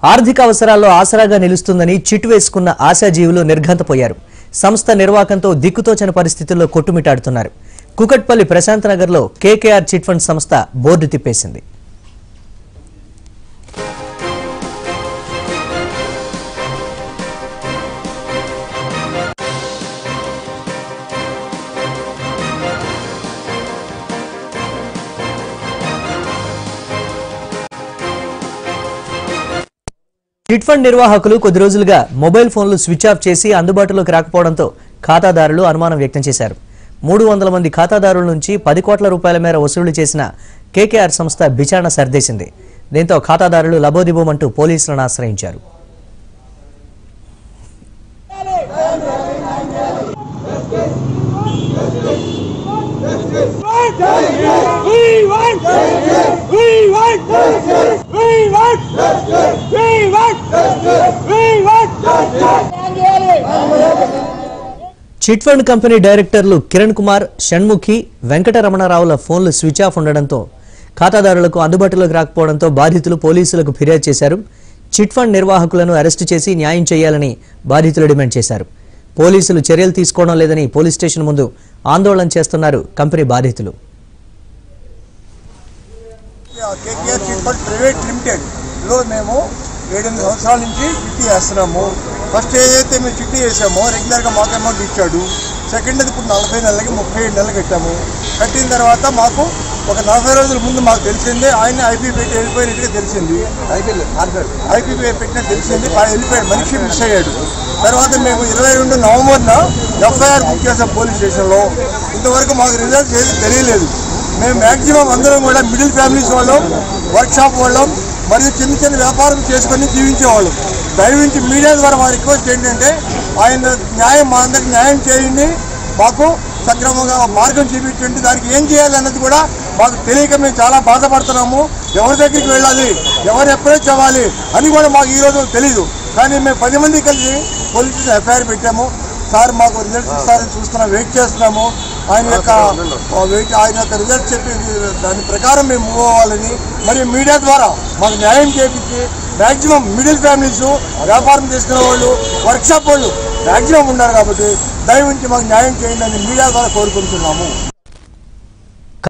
ఆర్థిక అవసరాల్లో ఆసరాగా నిలుస్తుందని చిట్ వేసుకున్న ఆశాజీవులు నిర్ఘంతపోయారు సంస్థ నిర్వాకంతో దిక్కుతోచని పరిస్థితుల్లో కొట్టుమిటాడుతున్నారు కుకట్పల్లి ప్రశాంత్ నగర్లో కేకేఆర్ చిట్ ఫండ్ సంస్థ బోర్డు తిప్పేసింది చిట్ ఫండ్ నిర్వాహకులు కొద్ది రోజులుగా మొబైల్ ఫోన్లు స్విచ్ ఆఫ్ చేసి అందుబాటులోకి రాకపోవడంతో ఖాతాదారులు అనుమానం వ్యక్తం చేశారు మూడు వందల మంది ఖాతాదారుల నుంచి పది కోట్ల రూపాయల మేర వసూలు చేసిన కేకేఆర్ సంస్థ విచారణ సర్దేసింది దీంతో ఖాతాదారులు లబోదిబోమంటూ పోలీసులను ఆశ్రయించారు We want justice. We want justice. We want justice. We want justice. We want justice. Chit fund company డైరెక్టర్లు కిరణ్ కుమార్ షణ్ముఖి వెంకటరమణరావుల ఫోన్లు స్విచ్ ఆఫ్ ఉండడంతో ఖాతాదారులకు అందుబాటులోకి రాకపోవడంతో బాధితులు పోలీసులకు ఫిర్యాదు చేశారు చిట్ ఫండ్ నిర్వాహకులను అరెస్టు చేసి న్యాయం చేయాలని బాధితులు డిమాండ్ చేశారు పోలీసులు చర్యలు తీసుకోవడం లేదని పోలీస్ స్టేషన్ ముందు ఆందోళన చేస్తున్నారు కంపెనీ బాధితులు KKR chit fund private limited లో మేము ఏడెనిమిది సంవత్సరాల నుంచి చిట్టి వేస్తున్నాము ఫస్ట్ ఏదైతే మేము చిట్టి వేసామో రెగ్యులర్గా మాకు అమౌంట్ ఇచ్చాడు సెకండ్ అది ఇప్పుడు నలభై నెలలకి ముప్పై ఏడు నెలలు కట్టాము కట్టిన తర్వాత మాకు ఒక నలభై రోజుల ముందు మాకు తెలిసింది ఆయన ఐపీ పెట్టి వెళ్ళిపోయినట్టుగా తెలిసింది ఐపీ పెట్టినట్టు తెలిసింది ఆయన వెళ్ళిపోయాడు మనిషి మిస్ అయ్యాడు తర్వాత మేము ఇరవై రెండు నవంబర్న ఎఫ్ఐఆర్ బుక్ చేసాం పోలీస్ స్టేషన్లో ఇంతవరకు మాకు రిజల్ట్స్ ఏది తెలియలేదు మేము మ్యాక్సిమం అందరం కూడా మిడిల్ ఫ్యామిలీస్ వాళ్ళం వర్క్ షాప్ వాళ్ళం మరియు చిన్న చిన్న వ్యాపారం చేసుకొని జీవించేవాళ్ళం దయవించి మీడియా ద్వారా మా రిక్వెస్ట్ ఏంటంటే ఆయన న్యాయం మా అందరికి న్యాయం చేయండి మాకు సక్రమంగా మార్గం చూపించండి దానికి ఏం చేయాలన్నది కూడా మాకు తెలియక మేము చాలా బాధపడుతున్నాము ఎవరి దగ్గరికి వెళ్ళాలి ఎవరు అప్రోచ్ అవ్వాలి అని కూడా మాకు ఈరోజు తెలీదు కానీ మేము పది మంది కలిసి పోలీస్ స్టేషన్ ఎఫ్ఐఆర్ పెట్టాము సార్ మాకు రిజల్ట్స్ ఇస్తారని చూస్తున్నాం వెయిట్ చేస్తున్నాము ఆయన యొక్క ఆ, వెయిట్ ఆయన యొక్క రిజల్ట్స్ చెప్పి దాని ప్రకారం మేము మూవ్ అవ్వాలని మరియు మీడియా ద్వారా మాకు న్యాయం చేపించి మ్యాక్సిమం మిడిల్ ఫ్యామిలీస్ వ్యాపారం చేసుకునే వాళ్ళు వర్క్షాప్ వాళ్ళు మ్యాక్సిమం ఉన్నారు కాబట్టి దయవుంచి మాకు న్యాయం చేయండి అని మీడియా ద్వారా కోరుకుంటున్నాము